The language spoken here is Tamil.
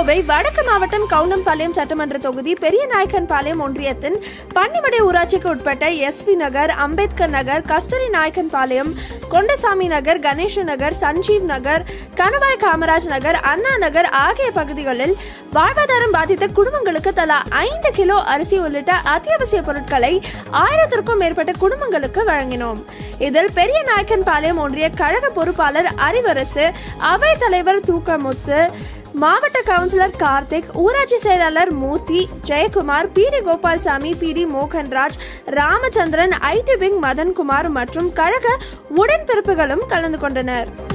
கோவை வடக்கு மாவட்டம் கவுண்டம்பாளையம் சட்டமன்ற தொகுதி பெரியநாயக்கன்பாளையம் ஒன்றியத்தின் பன்னிமடை ஊராட்சிக்கு உட்பட்ட எஸ்வி நகர் அம்பேத்கர் நகர் கஸ்தூரி நாயக்கன்பாளையம் கொண்டசாமி நகர் கணேச நகர் சஞ்சீவ் நகர் கணவாய் காமராஜ் நகர் அண்ணா நகர் ஆகிய பகுதிகளில் வாழ்வாதாரம் பாதித்த குடும்பங்களுக்கு தலா ஐந்து கிலோ அரிசி உள்ளிட்ட அத்தியாவசிய பொருட்களை ஆயிரத்திற்கும் மேற்பட்ட குடும்பங்களுக்கு வழங்கினோம் இதில் பெரிய நாயக்கன்பாளையம் ஒன்றிய கழக பொறுப்பாளர் அறிவரசு அவை தலைவர் தூக்கமுத்து மாவட்ட கவுன்சிலர் கார்த்திக் ஊராட்சி செயலாளர் Murthy Jayakumar P T Gopalsamy P T Mohanraj Ramachandran IT wing Madankumar மற்றும் கழக உடன்பிறப்புகளும் கலந்து கொண்டனர்